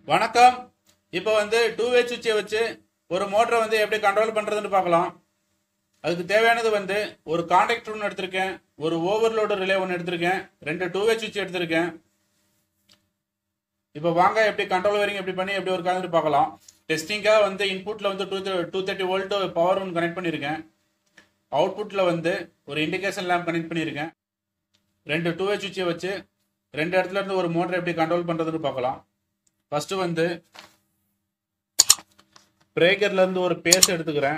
வணக்கம் இப்போ வந்து டூ வே சுவிட்சை வச்சு ஒரு மோட்டரை வந்து எப்படி கண்ட்ரோல் பண்ணுறதுன்னு பார்க்கலாம் அதுக்கு தேவையானது வந்து ஒரு கான்டாக்டர் ஒன்று எடுத்திருக்கேன் ஒரு ஓவர்லோடு ரிலே ஒன்று எடுத்திருக்கேன் ரெண்டு டூ வே சுவிட்ச் எடுத்திருக்கேன் இப்போ வாங்க எப்படி கண்ட்ரோல் வரிங் எப்படி பண்ணி எப்படி ஒரு காதுன்னு பார்க்கலாம் டெஸ்டிங்காக வந்து இன்புட்டில் வந்து two two thirty volt power ஒன்று கனெக்ட் பண்ணியிருக்கேன் அவுட்புட்டில் வந்து ஒரு இண்டிகேஷன் லேம்ப் கனெக்ட் பண்ணியிருக்கேன் ரெண்டு டூ வே சுவிட்சை வச்சு ரெண்டு இடத்துல இருந்து ஒரு மோட்டரை எப்படி கண்ட்ரோல் பண்ணுறதுன்னு பார்க்கலாம் ஃபர்ஸ்ட் வந்து பிரேக்கர்ல இருந்து ஒரு பேஸ் எடுத்துக்கிறேன்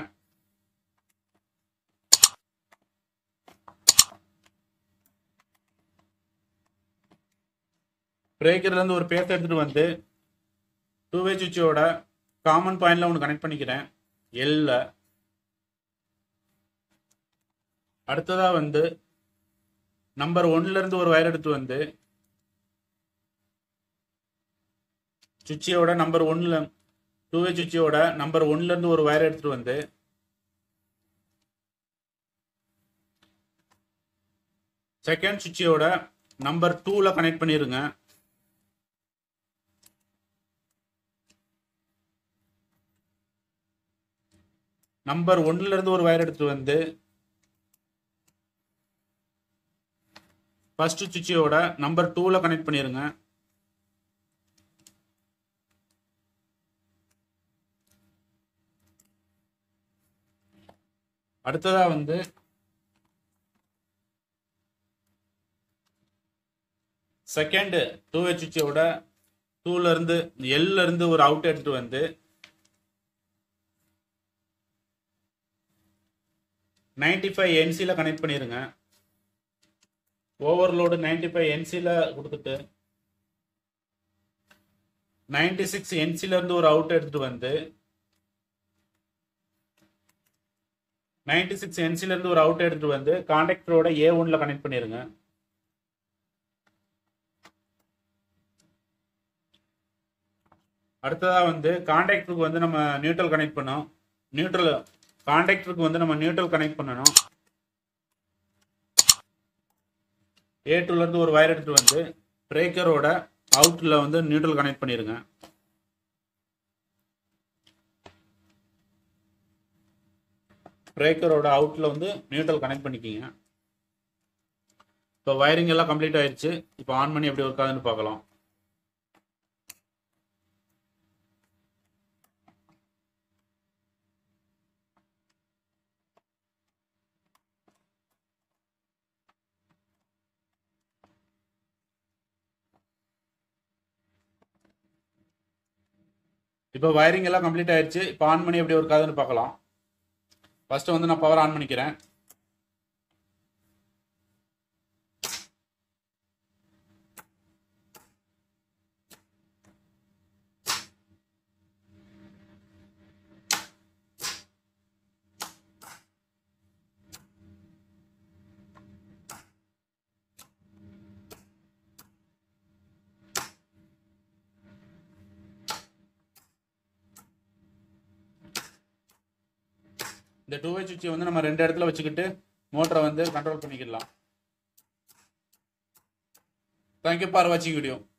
பிரேக்கர்ல இருந்து ஒரு பேஸ் எடுத்துட்டு வந்து டூ வே சுவிட்சோட காமன் பாயிண்ட்ல ஒன்று கனெக்ட் பண்ணிக்கிறேன் எல்ல அடுத்ததா வந்து நம்பர் ஒன்ல இருந்து ஒரு வயர் எடுத்து வந்து சுவிட்சியோட நம்பர் ஒன்ல டூ வே சுவிட்சியோட நம்பர் ஒன்ல இருந்து ஒரு வயர் எடுத்துட்டு வந்து செகண்ட் சுவிட்சியோட நம்பர் டூல கனெக்ட் பண்ணிருங்க நம்பர் ஒன்ல இருந்து ஒரு வயர் எடுத்துட்டு வந்து ஃபர்ஸ்ட் சுவிட்சியோட நம்பர் டூல கனெக்ட் பண்ணிருங்க அடுத்ததா வந்து செகண்ட் டூ ஹெச்சியோட டூல இருந்து எல்ல இருந்து ஒரு அவுட் எடுத்துட்டு வந்து நைன்டி ஃபைவ் என்சியில் கனெக்ட் பண்ணிருங்க ஓவர்லோடு நைன்டி ஃபைவ் என்சியில் கொடுத்துட்டு நைன்டி சிக்ஸ் என்சில இருந்து ஒரு அவுட் எடுத்துட்டு வந்து நைன்டி சிக்ஸ் என்சில இருந்து ஒரு அவுட் எடுத்துட்டு வந்து கான்டாக்டரோட ஏ ஒன்ல கனெக்ட் பண்ணிருங்க அடுத்ததா வந்து கான்டாக்டருக்கு வந்து நம்ம நியூட்ரல் கனெக்ட் பண்ணோம் நியூட்ரல் கான்டாக்டருக்கு வந்து நம்ம நியூட்ரல் கனெக்ட் பண்ணணும் ஏ டூல இருந்து ஒரு வயர் எடுத்துட்டு வந்து பிரேக்கரோட அவுட்ல வந்து நியூட்ரல் கனெக்ட் பண்ணிருங்க பிரேக்கரோட அவுட்ல வந்து நியூட்ரல் கனெக்ட் பண்ணிக்கிங்க இப்போ வயரிங் எல்லாம் கம்ப்ளீட் ஆயிடுச்சு இப்போ ஆன் பண்ணி எப்படி ஒர்க் ஆகுதுன்னு பார்க்கலாம் இப்போ வயரிங் எல்லாம் கம்ப்ளீட் ஆயிடுச்சு இப்போ ஆன் பண்ணி எப்படி ஒர்க் ஆகுதுன்னு பார்க்கலாம் ஃபர்ஸ்ட் வந்து நான் பவர் ஆன் பண்ணிக்கிறேன் இந்த டூ வே சுவிட்சை வந்து நம்ம ரெண்டு இடத்துல வச்சுக்கிட்டு மோட்டரை வந்து கண்ட்ரோல் பண்ணிக்கலாம் தேங்க்யூ ஃபார் வாட்சிங் வீடியோ